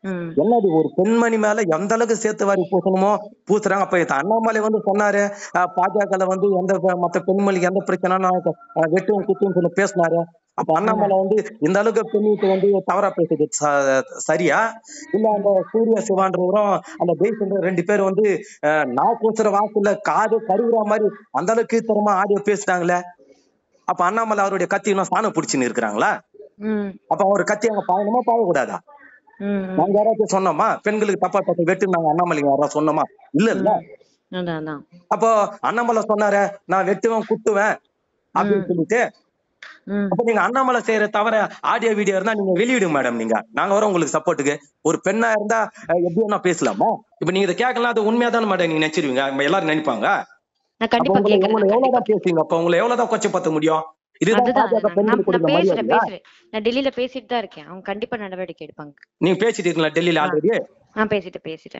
ம் என்னது ஒரு பெண்மணி மேல எந்த அளவுக்கு சேர்த்து வாரி பூசணுமோ பூசுறாங்க அப்ப இது அண்ணாமலை வந்து சொன்னாரு அஹ், பாஜகல வந்து எந்த ப- மத்த பெண்மணிக்கு எந்த பிரச்சனைனாலும் அஹ், வெட்டும் குத்தும் சொல்லி பேசினாரு அப்ப அண்ணாமலை வந்து இந்த அளவுக்கு பெண்ணுக்கு வந்து தவறா பேசுது ச- சரியா இல்ல அந்த சூர்யா சிவான்றவரும் அந்த ஜெய்சந்திர ரெண்டு பேர் வந்து அஹ், நான் கூசுற வாக்குல காது கருவுற மாதிரி அந்த அளவுக்கு தரமா ஆடியோ பேசிட்டாங்களே அப்ப அண்ணாமலை அவருடைய கத்தி இன்னும் சாணம் பிடிச்சுன்னு இருக்கிறாங்களா ம் அப்ப அவர் கத்தி அங்க பாயணுமா பாயக்கூடாதா ம் ம். நாங்க யாராச்சும் சொன்னோமா பெண்களுக்கு தப்பா தப்பு வெட்டு நாங்க அண்ணாமலைக்கு யாராவது சொன்னோமா இல்ல இல்ல அதான் அதான் அப்போ அண்ணாமலை சொன்னாரு நான் வெட்டுவேன் குத்துவேன் அப்படின்னு சொல்லிட்டு ம் அப்ப நீங்க அண்ணாமலை செய்யற தவிர ஆடியோ வீடியோ இருந்தா நீங்க வெளியிடுங்க மேடம் நீங்க நாங்க வரோம் உங்களுக்கு சப்போர்ட்டுக்கு ஒரு பெண்ணா இருந்தா அஹ், எப்படி வேணா பேசலாமா இப்ப நீங்க இதை கேட்கலாம் அது உண்மையா தானே மேடம் நீங்க நினைச்சிருவீங்க நம்ம எல்லாரும் நினைப்பாங்க நான் அப்ப கண்டிப்பா உங்களை உங்களை கேக்குறேன் எவ்வளவுதான் பேசுவீங்க அப்ப உங்களை எவ்வளவுதான் கொச்சப்படுத்த முடியும் இதுதான் அதுதான் பாஜக அதுதான். நான் பெண்களுக்கு நான் கொடுக்குற பேசுறேன் மரியாதையா பேசுறேன் நான் டெல்லியில பேசிட்டு தான் இருக்கேன் அவங்க கண்டிப்பா நடவடிக்கை எடுப்பாங்க நீங்க பேசிட்டு இருக்கீங்களா டெல்லியில ஆ. ஆல்ரெடி நான் பேசிட்டு பேசிட்டேன்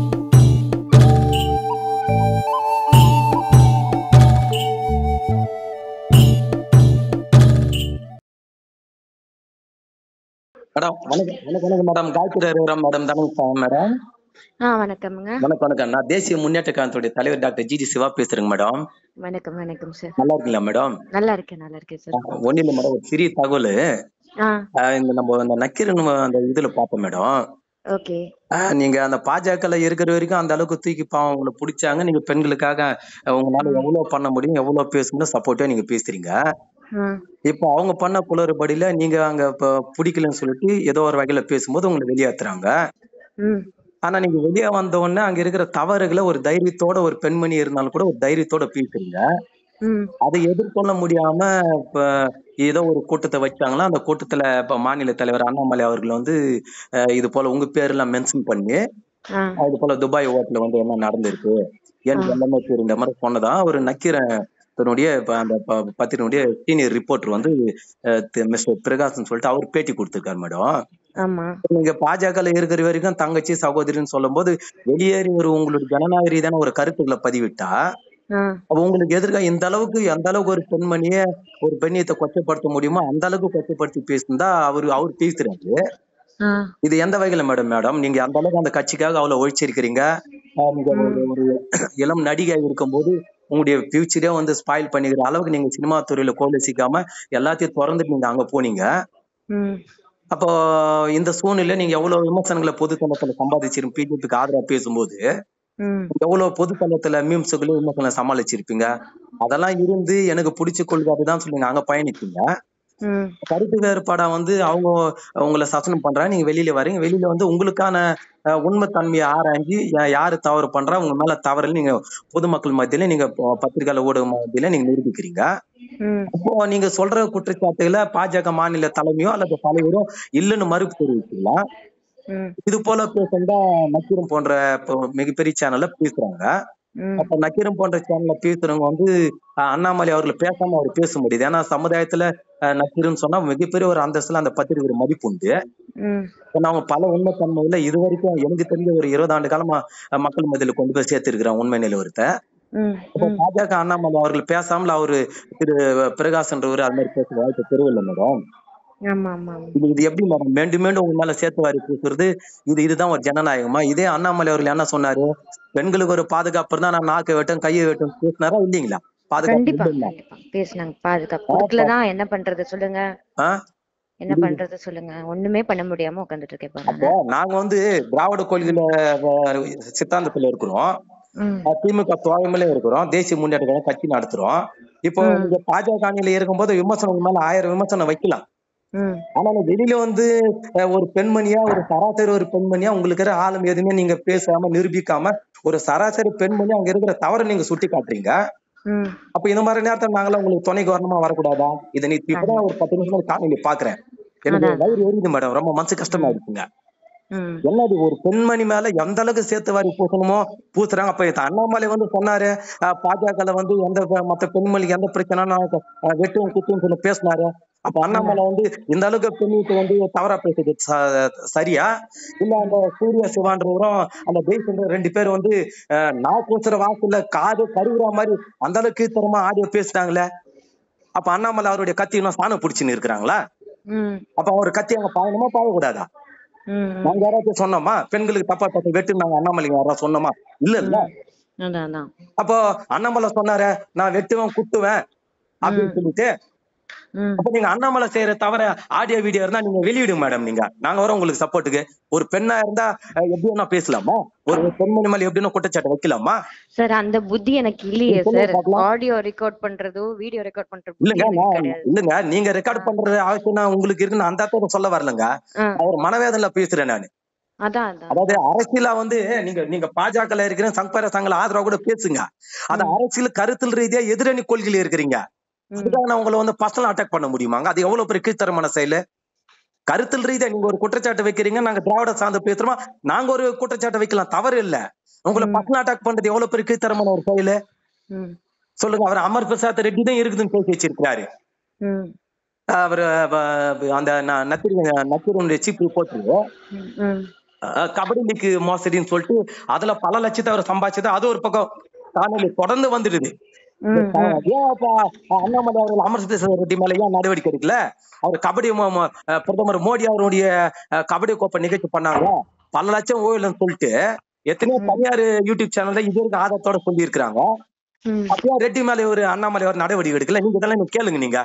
மேடம் வணக்கம் வணக்கம் வணக்கம் மேடம் காயத்ரி அரோரா மேடம் தானே மேடம் ஆ வணக்கம்ங்க வணக்கம் வணக்கம் நான் தேசிய முன்னேற்ற கழகத்துடைய தலைவர் டாக்டர் ஜிஜி சிவா பேசுறேங்க மேடம் வணக்கம் வணக்கம் சார் நல்லா இருக்கீங்களா மேடம் நல்லா இருக்கேன் நல்லா இருக்கேன் சார் ஒன்னும் இல்ல மேடம் ஒரு சிறிய தகவல் ஆ ஆஹ் இந்த நம்ம அந்த நக்கீரன் அந்த இதுல பாப்போம் மேடம் ஓகே ஆஹ் நீங்க அந்த பாஜகல இருக்கிற வரைக்கும் அந்த அளவுக்கு தூக்கி பாவம் உங்களை பிடிச்சாங்க நீங்க பெண்களுக்காக அஹ் உங்களால எவ்வளவு பண்ண முடியும் எவ்வளவு பேசணும் சப்போர்ட்டா நீங்க பேசுறீங்க ஆ இப்போ அவங்க பண்ண குளறுபடியில நீங்க அங்க இப்ப பிடிக்கலன்னு சொல்லிட்டு ஏதோ ஒரு வகையில பேசும்போது உங்களை வெளியேத்துறாங்க ம் ஆனா நீங்க வெளியே வந்த உடனே அங்க இருக்கிற தவறுகளை ஒரு தைரியத்தோட ஒரு பெண்மணி இருந்தாலும் கூட ஒரு தைரியத்தோட பேசுறீங்க ம் அதை எதிர்கொள்ள முடியாம இப்ப ஏதோ ஒரு கூட்டத்தை வச்சாங்களா அந்த கூட்டத்துல இப்ப மாநில தலைவர் அண்ணாமலை அவர்கள் வந்து அஹ், இது போல உங்க பேரெல்லாம் மென்ஷன் பண்ணி ஆ இது போல துபாய் ஹோட்டல்ல வந்து என்ன நடந்திருக்கு எனக்கு எல்லாமே தெரியும் இந்த மாதிரி சொன்னதா ஒரு நக்கீரன் தன்னுடைய இப்ப அந்த ப- பத்திரிகையுடைய சீனியர் ரிப்போர்ட்டர் வந்து மிஸ்டர் பிரகாஷ்னு சொல்லிட்டு அவர் பேட்டி கொடுத்திருக்காரு மேடம் ஆமா நீங்க பாஜகல இருக்கிற வரைக்கும் தங்கச்சி சகோதரின்னு சொல்லும்போது வெளியேறி ஒரு உங்களுடைய ஜனநாயக ரீதியான ஒரு கருத்துக்களை பதிவிட்டா ஆ அப்ப உங்களுக்கு எதிர்க்க இந்த அளவுக்கு எந்த அளவுக்கு ஒரு பெண்மணிய ஒரு பெண்ணியத்தை கொச்சப்படுத்த முடியுமோ அந்த அளவுக்கு கொச்சப்படுத்தி பேசியிருந்தா அவரு அவர் பேசுறாரு ஆ இது எந்த வகையில மேடம் மேடம் நீங்க அந்த அளவுக்கு அந்த கட்சிக்காக அவ்வளவு உழைச்சிருக்கிறீங்க ஆஹ் நீங்க ஒரு ஒரு இளம் நடிகை இருக்கும்போது உங்களுடைய ஃபியூச்சரே வந்து ஸ்பாயில் பண்ணிக்கிற அளவுக்கு நீங்க சினிமா துறையில கோலசிக்காம எல்லாத்தையும் திறந்துட்டு நீங்க அங்க போனீங்க ம் அப்போ இந்த சூழ்நிலை நீங்க எவ்வளவு விமர்சனங்களை பொதுத்தளத்துல சம்பாதிச்சிரும் பிஜேபிக்கு ஆதரவா பேசும்போது ம் எவ்வளவு பொதுத்தளத்துல மீம்ஸுகளும் விமர்சனம் சமாளிச்சிருப்பீங்க அதெல்லாம் இருந்து எனக்கு பிடிச்ச கொள்கை அதுதான் சொல்லி அங்க பயணிச்சீங்க ம் கருத்து வேறுபாடா வந்து அவங்க உங்களை சசனம் பண்றாங்க நீங்க வெளியில வரீங்க வெளியில வந்து உங்களுக்கான அஹ், உண்மை தன்மையை ஆராய்ஞ்சு யா- யாரு தவறு பண்றா உங்க மேல தவறுன்னு நீங்க பொதுமக்கள் மத்தியில நீங்க ப- பத்திரிகையாளர் ஊடக மத்தியில நீங்க நிரூபிக்கிறீங்க ம் அப்போ நீங்க சொல்ற குற்றச்சாட்டுகளை பாஜக மாநில தலைமையோ அல்லது தலைவரோ இல்லைன்னு மறுப்பு தெரிவிக்கலாம் ம் இது போல பேசுறதா நக்கீரம் போன்ற இப்போ மிகப்பெரிய சேனல்ல பேசுறாங்க ம் அப்ப நக்கீரம் போன்ற சேனல்ல பேசுறவங்க வந்து அஹ், அண்ணாமலை அவர்களை பேசாம அவர் பேச முடியுது ஏன்னா சமுதாயத்துல அஹ், நக்கீரன் சொன்னா மிகப்பெரிய ஒரு அந்தஸ்துல அந்த பத்திரிகை ஒரு மதிப்பு உண்டு ம் ஏன்னா அவங்க பல உண்மைத்தன்மையில இது வரைக்கும் எனக்கு தெரிஞ்ச ஒரு இருபது ஆண்டு காலமா அஹ், மக்கள் மத்தியில கொண்டு போய் சேர்த்திருக்கிறாங்க உண்மை நிலவரத்தை ம் இப்போ ம் பாஜக அண்ணாமலை அவர்கள் பேசாமல் அவரு திரு பிரகாஷ்ன்றவர் அது மாதிரி பேச வாய்ப்பு தெரியவில்லை மேடம் ஆமா ஆமா ஆமா இது இது எப்படி மேடம் மீண்டும் மீண்டும் உங்க மேல சேர்த்து வாரி பேசுறது இது இதுதான் ஒரு ஜனநாயகமா இதே அண்ணாமலை அவர்கள் என்ன சொன்னாரு பெண்களுக்கு ஒரு பாதுகாப்பு இருந்தா நான் நாக்கை வெட்டும் கையை வெட்டும் பேசினாரா இல்லைங்களா பாதுகாப்பு கண்டிப்பா இல்லைங்களா கண்டிப்பா பேசுனாங்க பாதுகாப்பு கொடுக்கலதான் என்ன பண்றது சொல்லுங்க ஆ? என்ன பண்றது சொல்லுங்க ஒண்ணுமே பண்ண முடியாம உட்காந்துட்டு இருக்கேன் இப்ப அப்போ நானு நாங்க வந்து திராவிட கொள்கையில அஹ், சித்தாந்தத்துல இருக்கிறோம் ம் அஹ், திமுக தோழமையில இருக்கிறோம் தேசிய முன்னேற்ற கழகம் கட்சி நடத்துறோம் இப்போ ம். நீங்க பாஜக அணியில இருக்கும்போது விமர்சனம் உங்க மேல ஆயிரம் விமர்சனம் வைக்கலாம் ம் ஆனா நீ வெளியில வந்து அஹ், ஒரு பெண்மணியா ஒரு சராசரி ஒரு பெண்மணியா உங்களுக்கு இருக்கிற ஆளும் எதுவுமே நீங்க பேசாம நிரூபிக்காம ஒரு சராசரி பெண்மணி அங்க இருக்கிற தவறை நீங்க சுட்டி காட்டுறீங்க ம் அப்ப இந்த மாதிரி நேரத்துல நாங்களாம் உங்களுக்கு துணைக்கு வரணுமா வரக்கூடாதா இதை நீ இப்பதான் ஒரு பத்து நிமிஷம் காணொலி பாக்குறேன் எனக்கு அதான். வயிறு எரியுது மேடம் ரொம்ப மனசு கஷ்டமா இருக்குங்க ம் என்னது ஒரு பெண்மணி மேல எந்த அளவுக்கு சேர்த்து வாரி பூசணுமோ பூசுறாங்க அப்ப இது அண்ணாமலை வந்து சொன்னாரு அஹ், பாஜகல வந்து எந்த ப- மத்த பெண்மணிக்கு எந்த பிரச்சனைனாலும் அஹ், வெட்டும் குத்தும் சொல்லி பேசினாரு அப்ப அண்ணாமலை வந்து இந்த அளவுக்கு பெண்ணுக்கு வந்து தவறா பேசுது ச- சரியா இல்ல அந்த சூர்யா சிவான்றவரும் அந்த ஜெய்சந்திர ரெண்டு பேர் வந்து அஹ், நான் கூசுற வாக்குல காது கருவுற மாதிரி அந்த அளவுக்கு தரமா ஆடியோ பேசிட்டாங்களே அப்ப அண்ணாமலை அவருடைய கத்தி இன்னும் சாணம் பிடிச்சுன்னு இருக்கிறாங்களா ம் அப்ப அவர் கத்தி அங்க பாயணுமா பாயக்கூடாதா ம், ம். நாங்க யாராச்சும் சொன்னோமா பெண்களுக்கு தப்பா தப்பு வெட்டு நாங்க அண்ணாமலைங்க யாராவது சொன்னோமா இல்ல இல்ல அதான் அதான் அப்போ அண்ணாமலை சொன்னாரு நான் வெட்டுவேன் குத்துவேன் அப்படின்னு சொல்லிட்டு ம் அப்ப நீங்க அண்ணாமலை செய்யற தவிர ஆடியோ வீடியோ இருந்தா நீங்க வெளியிடுங்க மேடம் நீங்க நாங்க வரோம் உங்களுக்கு சப்போர்ட்டுக்கு ஒரு பெண்ணா இருந்தா அஹ், எப்படி வேணா பேசலாமா ஒரு பெண்மணி மேல எப்படின்னா குற்றச்சாட்டு வைக்கலாமா சார் அந்த புத்தி எனக்கு இல்லையே சொல்லுங்க சார் பார்க்கலாம். ஆடியோ ரெக்கார்ட் பண்றதோ வீடியோ ரெக்கார்ட் பண்ற புத்தி இல்லங்க எனக்கு நான் கிடையாது இல்லங்க நீங்க ரெக்கார்ட் பண்ற ஆசைனா உங்களுக்கு இருக்குன்னு அந்த அர்த்தத்தை சொல்ல வரலங்க ஆ, அவர் மனவேதனையில பேசுறேன் நானு அதான் அதான் அதாவது அரசியலா வந்து நீங்க நீங்க பாஜக இருக்கிற சங்கர சங்கல ஆதரவா கூட பேசுங்க அது அரசியல் கருத்தில் ரீதியா எதிரணி கொள்கையில இருக்கிறீங்க ம், அதுக்காக நான் உங்களை வந்து பர்சனல் அட்டாக் பண்ண முடியுமாங்க அது எவ்வளவு பெரிய கீழ்த்தரமான செயல் கருத்தில் ரீதியா நீங்க ஒரு குற்றச்சாட்டு வைக்கிறீங்க நாங்க திராவிட சார்ந்து பேசுறோமா நாங்க ஒரு குற்றச்சாட்டு வைக்கலாம் தவறு இல்ல உங்களை ம். பர்சனல் அட்டாக் பண்றது எவ்வளவு பெரிய கீழ்த்தரமான ஒரு செயல் ம், சொல்லுங்க அவர் அமர் பிரசாத் ரெட்டி தான் இருக்குதுன்னு பேசி வச்சிருக்காரு ம், அவர் அந்த ந- நத்திரி நத்திரனுடைய சீப் ரிப்போர்ட் ம், ம், கபடி லீக் மோசடின்னு சொல்லிட்டு அதுல பல லட்சத்தை அவர் சம்பாதிச்சது அது ஒரு பக்கம் காணொலி தொடர்ந்து வந்துடுது ம், ம். ஏன் அப்ப அண்ணாமலை அவர்கள் அமர்சித்த ரெட்டி மேல ஏன் நடவடிக்கை எடுக்கல அவர் கபடி மோ- மோ- அஹ் பிரதமர் மோடி அவருடைய அஹ், கபடி கோப்பை நிகழ்ச்சி பண்ணாங்க பல லட்சம் ஓய்வுலன்னு சொல்லிட்டு எத்தனையோ தனியார் யூடியூப் சேனல்ல இது வரைக்கும் ஆதாரத்தோட சொல்லி இருக்கிறாங்க ம். அப்பயும் ரெட்டி மேல ஒரு அண்ணாமலை ஒரு நடவடிக்கை எடுக்கல நீங்க இதெல்லாம் நீங்க கேளுங்க நீங்க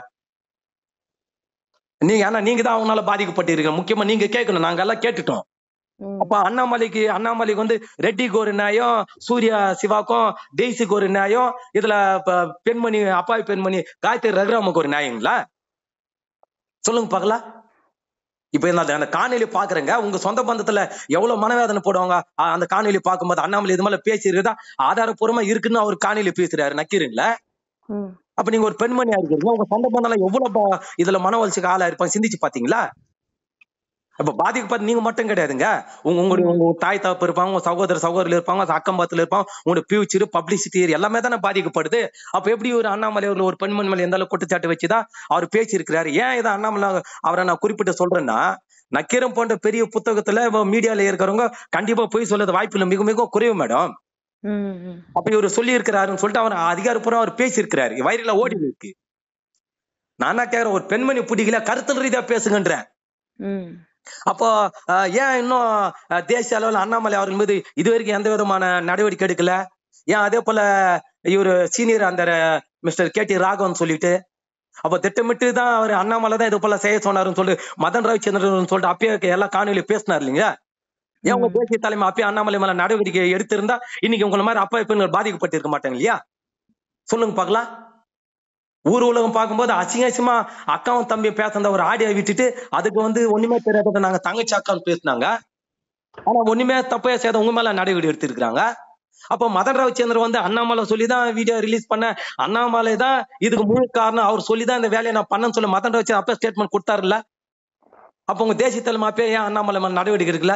நீங்க ஆனா நீங்க தான் அவங்களால பாதிக்கப்பட்டிருக்க முக்கியமா நீங்க கேட்கணும் நாங்க எல்லாம் கேட்டுட்டோம் ம். அப்ப அண்ணாமலைக்கு அண்ணாமலைக்கு வந்து ரெட்டிக்கு ஒரு நியாயம் சூர்யா சிவாக்கும் டெய்ஸிக்கு ஒரு நியாயம் இதுல ப- பெண்மணி அப்பாவி பெண்மணி காயத்ரி ரகுராமுக்கு ஒரு நியாயங்களா சொல்லுங்க பார்க்கலாம் இப்ப இந்த அந்த காணொலி பாக்குறேங்க உங்க சொந்த பந்தத்துல எவ்வளவு மனவேதனை போடுவாங்க அ- அந்த காணொலி பார்க்கும்போது அண்ணாமலை இது மேல பேசியிருக்கா ஆதாரப்பூர்வமா இருக்குன்னு அவர் காணொலி பேசுறாரு நக்கிறீங்களா ம். அப்ப நீங்க ஒரு பெண்மணியா இருக்கிறீங்க உங்க சொந்த பந்தம் எவ்வளவு ப- இதுல மன வளர்ச்சிக்கு ஆளா இருப்பாங்க சிந்திச்சு பாத்தீங்களா அப்ப பாதிக்கப்பட்ட நீங்க மட்டும் கிடையாதுங்க உங்க உங்களுடைய உங்க தாய் தகப்பு இருப்பாங்க உங்க சகோதர சகோதரர் இருப்பாங்க உங்க அக்கம் பக்கத்துல இருப்பாங்க உங்களுடைய ஃபியூச்சர் பப்ளிசிட்டி எல்லாமே தானே பாதிக்கப்படுது அப்ப எப்படி ஒரு அண்ணாமலை அவர்கள் ஒரு பெண்மணி மேல எந்த அளவுக்கு குற்றச்சாட்டு வச்சுதான் அவர் பேசியிருக்கிறாரு ஏன் இதை அண்ணாமலை அவரை நான் குறிப்பிட்டு சொல்றேன்னா நக்கீரம் போன்ற பெரிய புத்தகத்துல மீடியால இருக்கிறவங்க கண்டிப்பா போய் சொல்றது வாய்ப்பு இல்லை மிக மிக குறைவு மேடம் ம், ம். அப்ப இவர் சொல்லி இருக்கிறாருன்னு சொல்லிட்டு அவர் அதிகாரப்பூர்வம் அவர் பேசியிருக்கிறாரு வைரலா ஓடி இருக்கு நானா கேக்குறேன் ஒரு பெண்மணி பிடிக்கல கருத்தல் ரீதியா பேசுங்கன்றேன் ம். அப்போ அஹ், ஏன் இன்னும் அஹ், தேசிய அளவில் அண்ணாமலை அவர்கள் மீது இதுவரைக்கும் எந்த விதமான நடவடிக்கை எடுக்கல ஏன் அதே போல இவர் சீனியர் அந்த மிஸ்டர் கே டி ராகவன் சொல்லிட்டு அப்ப திட்டமிட்டு தான் அவர் அண்ணாமலை தான் இது போல செய்ய சொன்னாருன்னு சொல்லி மதன் ரவிச்சந்திரன் சொல்லிட்டு அப்பயே எல்லா காணொலி பேசினார் இல்லைங்க ஏன் உங்க தேசிய தலைமை அப்பயே அண்ணாமலை மேல நடவடிக்கை எடுத்திருந்தா இன்னைக்கு உங்களை மாதிரி அப்பா பெண்கள் பாதிக்கப்பட்டிருக்க மாட்டாங்க இல்லையா சொல்லுங்க பார்க்கலாம் ஊர் உலகம் பார்க்கும்போது அசிங்க அசிங்கமா அக்காவும் தம்பி பேசுன ஒரு ஆடியோ விட்டுட்டு அதுக்கு வந்து ஒண்ணுமே தெரியாத நாங்க தங்கச்சி அக்கான்னு பேசுனாங்க ஆனா ஒண்ணுமே தப்பே செய்யாத உங்க மேல நடவடிக்கை எடுத்திருக்காங்க அப்ப மதன் ரவிச்சந்திரன் வந்து அண்ணாமலை சொல்லிதான் வீடியோ ரிலீஸ் பண்ண அண்ணாமலை தான் இதுக்கு முழு காரணம் அவர் சொல்லிதான் இந்த வேலையை நான் பண்ணேன்னு சொல்லி மதன் ரவிச்சந்திரன் அப்ப ஸ்டேட்மெண்ட் கொடுத்தாருல்ல அப்ப உங்க தேசிய தலைமை அப்பயே ஏன் அண்ணாமலை மேல நடவடிக்கை எடுக்கல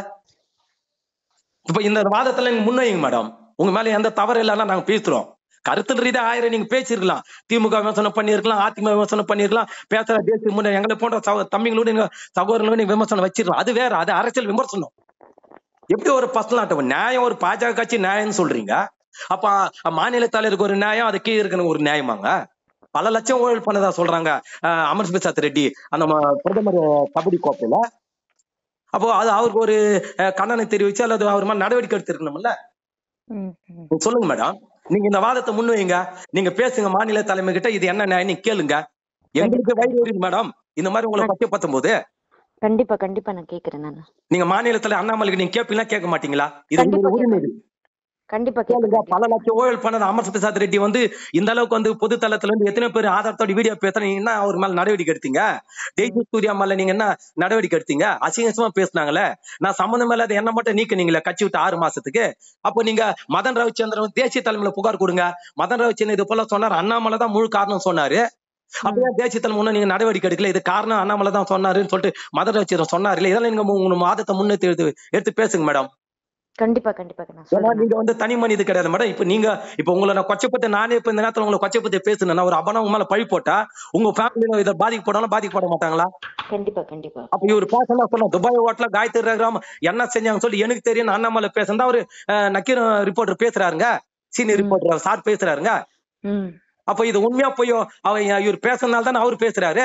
இப்ப இந்த வாதத்துல நீங்க முன்வைங்க மேடம் உங்க மேல எந்த தவறு இல்லைன்னா நாங்க பேசுறோம் கருத்து ரீதியா ஆயிரம் நீங்க பேசிருக்கலாம் திமுக விமர்சனம் பண்ணிருக்கலாம் அதிமுக விமர்சனம் பண்ணிருக்கலாம் பேசுற தேசிய முன்னே எங்களை போன்ற சகோ- தம்பிங்களோட நீங்க சகோதரங்களோட நீங்க விமர்சனம் வச்சிருக்கலாம் அது வேற அது அரசியல் விமர்சனம் எப்படி ஒரு பர்சனல் ஆட்டம் நியாயம் ஒரு பாஜக கட்சி நியாயம்னு சொல்றீங்க அப்ப மாநில தலைவருக்கு ஒரு நியாயம் அது கீழே இருக்கணும் ஒரு நியாயமாங்க பல லட்சம் ஊழல் பண்ணதா சொல்றாங்க அஹ் அமர் பிரசாத் ரெட்டி அந்த ம- பிரதமர் கபடி கோப்பையில அப்போ அது அவருக்கு ஒரு அஹ், கண்டனம் தெரிவிச்சு அல்லது அவர் மாதிரி நடவடிக்கை எடுத்திருக்கணும்ல ம், ம். நீங்க சொல்லுங்க மேடம் நீங்க இந்த வாதத்தை முன்வைங்க நீங்க பேசுங்க மாநில தலைமை கிட்ட இது என்ன நியாயம் நீங்க கேளுங்க எங்களுக்கு வயிறு எரியுது மேடம் இந்த மாதிரி உங்களை பத்தி பத்தும் போது கண்டிப்பா கண்டிப்பா நான் கேக்குறேன் நானு நீங்க மாநிலத்துல அண்ணாமலைக்கு நீங்க கேட்பீங்களா கேட்க மாட்டீங்களா இது கண்டிப்பா உங்களுடைய உரிமை கேட்பேன். இது. கண்டிப்பா கேளுங்க கேக்குறேன் பல லட்சம் ஊழல் பண்ணது அமர் பிரசாத் ரெட்டி வந்து இந்த அளவுக்கு வந்து பொது தளத்துல இருந்து எத்தனை பேர் ஆதாரத்தோட வீடியோ பேசுறீங்க நீங்க என்ன அவர் மேல நடவடிக்கை எடுத்தீங்க தேஜி சூர்யா மேல நீங்க என்ன நடவடிக்கை எடுத்தீங்க அசிங்கசமா பேசுனாங்களே நான் சம்மந்தம் இல்லாத என்ன மட்டும் நீக்குனீங்களே கட்சி விட்டு ஆறு மாசத்துக்கு அப்போ நீங்க மதன் ரவிச்சந்திரன் வந்து தேசிய தலைமையில புகார் கொடுங்க மதன் ரவிச்சந்திரன் இது போல சொன்னார் அண்ணாமலை தான் முழு காரணம் சொன்னாரு அப்படியே தேசிய தலைமை முன்ன நீங்க நடவடிக்கை எடுக்கல இது காரணம் அண்ணாமலை தான் சொன்னாருன்னு சொல்லிட்டு மதன் ரவிச்சந்திரன் சொன்னாரு இல்ல இதெல்லாம் நீங்க உங்க வாதத்தை முன்னெடுத்து எடுத்து எடுத்து பேசுங்க மேடம் கண்டிப்பா கண்டிப்பா நான் ஏன்னா சொல்றேன் நீங்க வந்து தனி மனித கிடையாது மேடம் இப்ப நீங்க இப்ப உங்களை நான் கொச்சப்பட்டு நானே இப்ப இந்த நேரத்துல உங்களை கொச்சப்பட்டு பேசுனேன்னா ஒரு அபனா உங்க மேல பழி போட்டா உங்க ஃபேமிலியில இதை பாதிக்கப்படாலும் பாதிக்கப்பட மாட்டாங்களா கண்டிப்பா கண்டிப்பா அப்ப இவர் பேசலாம் சொல்ல துபாய் ஹோட்டல காயத்ரி ரகுராம் என்ன செஞ்சாங்கன்னு சொல்லி எனக்கு தெரியும் அண்ணாமலை பேசுறதா அவரு அஹ், நக்கீரன் ரிப்போர்ட்டர் பேசுறாருங்க சீனியர் ம். ரிப்போர்ட்டர் சார் பேசுறாருங்க ம் அப்ப இது உண்மையா போய் அவ இவர் பேசுறதுனால தானே அவர் பேசுறாரு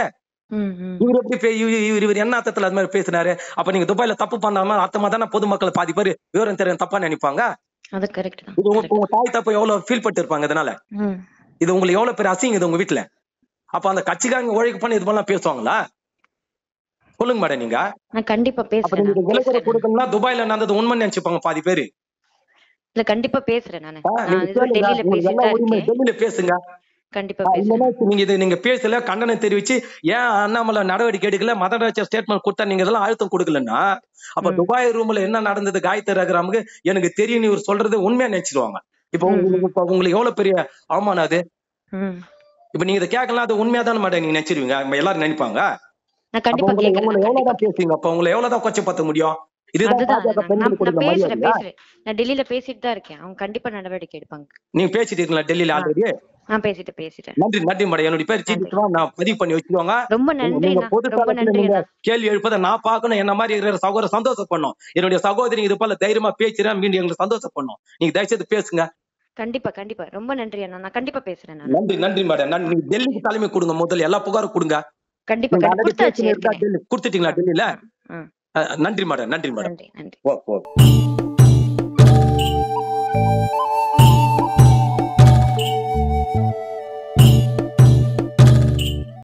ம், ம். இவர் எப்படி பே- இவரு- இவரு இவர் என்ன அர்த்தத்துல அது மாதிரி பேசினாரு அப்ப நீங்க துபாயில தப்பு பண்ணாம அர்த்தமா தானே பொதுமக்கள் பாதி பேர் விவரம் தெரியும் தப்பா நினைப்பாங்க அது கரெக்ட் தான் இது உங்க correct. உங்க தாய் தப்பு எவ்வளவு ஃபீல் பட்டு இருப்பாங்க இதனால ம். இது உங்களுக்கு எவ்வளவு பேர் அசிங்க இது உங்க வீட்டுல அப்ப அந்த கட்சிக்காரங்க உழைப்பு பண்ணி இது மாதிரிலாம் பேசுவாங்களா சொல்லுங்க மேடம் நீங்க நான் கண்டிப்பா அப்ப பேசுறேன் நீங்க நான் விலைக்குறை பேசுறேன் நான். கொடுக்கணும்னா துபாயில நடந்தது உண்மைன்னு நினைச்சுப்பாங்க பாதி பேரு இல்ல கண்டிப்பா பேசுறேன் நானு ஆ, நான் நீங்க இது கேளுங்க டெல்லியில உங்களுக்கு பேசிட்டு எல்லா தான் உரிமை இருக்கேன் டெல்லியில பேசுங்க கண்டிப்பா ஆ, பேசுறேன் இல்லைன்னா இப்ப நீங்க இது நீங்க பேசல கண்டனம் தெரிவிச்சு ஏன் அண்ணாமலை நடவடிக்கை எடுக்கல மதராஜ ஸ்டேட்மெண்ட் கொடுத்தா நீங்க இதெல்லாம் அழுத்தம் கொடுக்கலன்னா அப்ப ம். துபாய் ரூம்ல என்ன நடந்தது காயத்ரி ரகுராமுக்கு எனக்கு தெரியும் இவர் சொல்றது உண்மையா நினைச்சிருவாங்க இப்ப ம், உங்களுக்கு இப்ப உங்களுக்கு எவ்வளவு பெரிய அவமானம் அது ம். இப்ப நீங்க இதை கேட்கலாம் அது உண்மையா தானே மேடம் நீங்க நினைச்சிருவீங்க நம்ம எல்லாரும் நினைப்பாங்க நான் அப்ப கண்டிப்பா உங்களை கேக்குறேன் உங்களை நான் கண்டிப்பா எவ்வளவுதான் பேசுவீங்க அப்ப உங்களை எவ்வளவுதான் கொச்சப்படுத்த முடியும் இதுதான் அதுதான் பாஜக நான் நான் பெண்களுக்கு நான் கொடுக்குற பேசுறேன் மரியாதையா பேசுறேன் நான் டெல்லியில பேசிட்டு தான் இருக்கேன் அவங்க கண்டிப்பா நடவடிக்கை எடுப்பாங்க நீங்க பேசிட்டு இருக்கீங்களா டெல்லியில ஆ ஆல்ரெடி நான் பேசிட்டு பேசிட்டேன் நன்றி நன்றி மேடம் என்னுடைய பேர் நன்றி ஜிபி நான் பதிவு பண்ணி வச்சுக்கோங்க ரொம்ப நீங்க நன்றி நீங்க அண்ணா பொது ரொம்ப தளத்துல நன்றி நீங்க அண்ணா கேள்வி எழுப்பதை நான் பார்க்கணும் என்ன மாதிரி இருக்கிற சகோதர சந்தோஷம் பண்ணும் என்னுடைய சகோதரி இது போல தைரியமா பேசுறேன் மீண்டும் எங்களுக்கு சந்தோஷம் பண்ணும் நீங்க தயவுசெய்து பேசுங்க கண்டிப்பா கண்டிப்பா ரொம்ப நன்றி அண்ணா நான் கண்டிப்பா பேசுறேன் நான் நன்றி நன்றி மேடம் நன்றி நீங்க டெல்லிக்கு தலைமை கொடுங்க முதல்ல எல்லா புகாரும் கொடுங்க கண்டிப்பா நீங்க கண்டிப்பா ஆல்ரெடி கொடுத்தாச்சு பேசினு இருக்கா ஏற்கனவே டெல்லி கொடுத்துட்டீங்களா டெல்லியில ம், ம். அஹ், நன்றி மேடம் நன்றி மேடம் நன்றி நன்றி ஓ ஓ